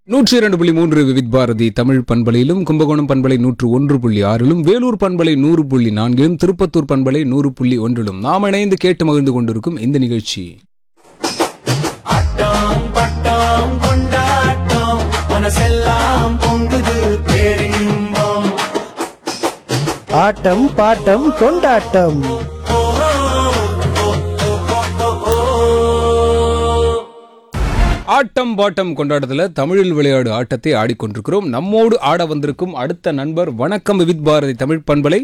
நூற்றி இரண்டு புள்ளி மூன்று விவித் பாரதி தமிழ் பண்பலையிலும் கும்பகோணம் பண்பலை நூற்று ஒன்று புள்ளி ஆறிலும் வேலூர் பண்பலை நூறு புள்ளி நான்கிலும் திருப்பத்தூர் பண்பலை நூறு புள்ளி ஒன்றிலும் நாம் இணைந்து கேட்டு மகிழ்ந்து கொண்டிருக்கும் இந்த நிகழ்ச்சி ஆட்டம் பட்டம் கொண்டாட்டம் மனசெல்லாம் பொங்குது பேரின்பம் ஆட்டம் பாட்டம் கொண்டாட்டம் ஆட்டம் பாட்டம் கொண்டாட்டத்தில் தமிழில் விளையாடு ஆட்டத்தை ஆடிக்கொண்டிருக்கிறோம் நம்மோடு ஆட வந்திருக்கும் அடுத்த நண்பர் வணக்கம் விவித் பாரதி தமிழ் பண்பலை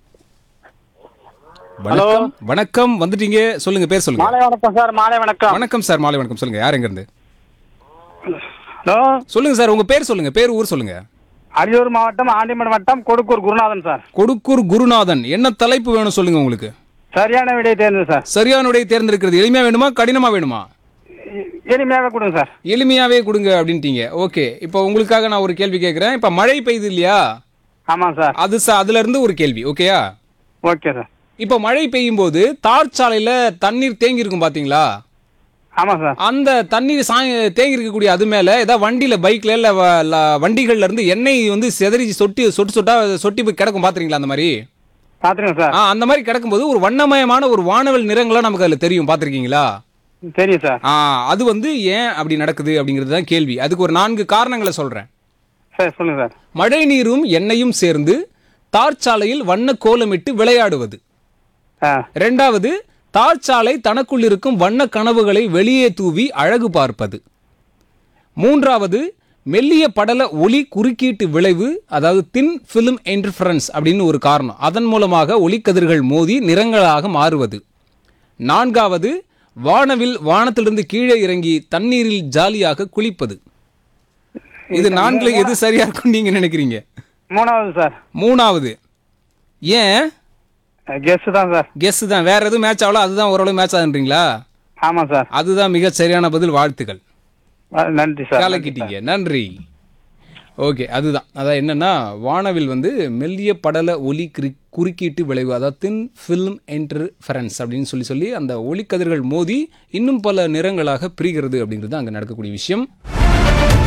வணக்கம் வணக்கம் வந்துட்டீங்க சொல்லுங்க பேர் சொல்லுங்க மாலை வணக்கம் சார் மாலை வணக்கம் வணக்கம் சார் மாலை வணக்கம் சொல்லுங்க யார் எங்க இருந்து ஹலோ சொல்லுங்க சார் உங்க பேர் சொல்லுங்க பேர் ஊர் சொல்லுங்க அரியலூர் மாவட்டம் ஆண்டிமடம் வட்டம் கொடுக்கூர் குருநாதன் சார் கொடுக்கூர் குருநாதன் என்ன தலைப்பு வேணும் சொல்லுங்க உங்களுக்கு சரியான விடையை தேர்ந்தது சார் சரியான உடைய தேர்ந்தெடுக்கிறது எளிமையா வேணுமா கடினமா வேணுமா எ- எளிமையாவே கொடுங்க சார் எளிமையாவே கொடுங்க அப்படின்ட்டீங்க ஓகே இப்போ உங்களுக்காக நான் ஒரு கேள்வி கேட்குறேன் இப்போ மழை பெய்யுது இல்லையா ஆமாம் சார் அது ச- அதுல இருந்து ஒரு கேள்வி ஓகேயா ஓகே சார் இப்போ மழை பெய்யும் போது தார் சாலையில தண்ணீர் தேங்கி இருக்கும் பாத்தீங்களா ஆமாம் சார் அந்த தண்ணீர் சாய் தேங்கி இருக்கக்கூடிய அது மேல ஏதாவது வண்டியில பைக்ல இல்ல வ- ல- வண்டிகள்ல இருந்து எண்ணெய் வந்து செதறி சொட்டி சொட்டு சொட்டா சொட்டி போய் கிடக்கும் பாத்துறீங்களா அந்த மாதிரி பார்த்துருங்க சார் ஆ அந்த மாதிரி கிடக்கும்போது ஒரு வண்ணமயமான ஒரு வானவல் நிறங்களா நமக்கு அதுல தெரியும் பாத்திருக்கீங்களா தெரியும் சார் ஆ அது வந்து ஏன் அப்படி நடக்குது அப்படிங்கிறது தான் கேள்வி அதுக்கு ஒரு நான்கு காரணங்களை சொல்றேன் சரி சொல்லுங்க சார் மழை நீரும் எண்ணெயும் சேர்ந்து தார்ச்சாலையில் வண்ண கோலமிட்டு விளையாடுவது ஆ ரெண்டாவது தார்ச்சாலை தனக்குள் இருக்கும் வண்ண கனவுகளை வெளியே தூவி அழகு பார்ப்பது மூன்றாவது மெல்லிய படல ஒளி குறுக்கீட்டு விளைவு அதாவது தின் ஃபிலிம் இன்டர்ஃபரன்ஸ் அப்படின்னு ஒரு காரணம் அதன் மூலமாக ஒளிக்கதிர்கள் மோதி நிறங்களாக மாறுவது நான்காவது வானவில் வானத்திலிருந்து கீழே இறங்கி தண்ணீரில் ஜாலியாக குளிப்பது இது நான்குல எது சரியா இருக்கும் நீங்க நினைக்கிறீங்க மூணாவது சார் மூணாவது ஏன் கெஸ் தான் சார் கெஸ் தான் வேற எதுவும் மேட்ச் ஆகல அதுதான் ஓரளவு மேட்ச் ஆகுன்றீங்களா ஆமாம் சார் அதுதான் மிக சரியான பதில் வாழ்த்துக்கள் ஆ, நன்றி சார் கலக்கிட்டீங்க நன்றி ஓகே அதுதான் அதான் என்னன்னா வானவில் வந்து மெல்லிய படல ஒலி கிரி குறுக்கீட்டு விளைவு அதாவது தின் ஃபில்ம் இன்டர்ஃபரன்ஸ் அப்படின்னு சொல்லி சொல்லி அந்த ஒளிக்கதிர்கள் மோதி இன்னும் பல நிறங்களாக பிரிகிறது அப்படிங்கிறது அங்கே நடக்கக்கூடிய விஷயம்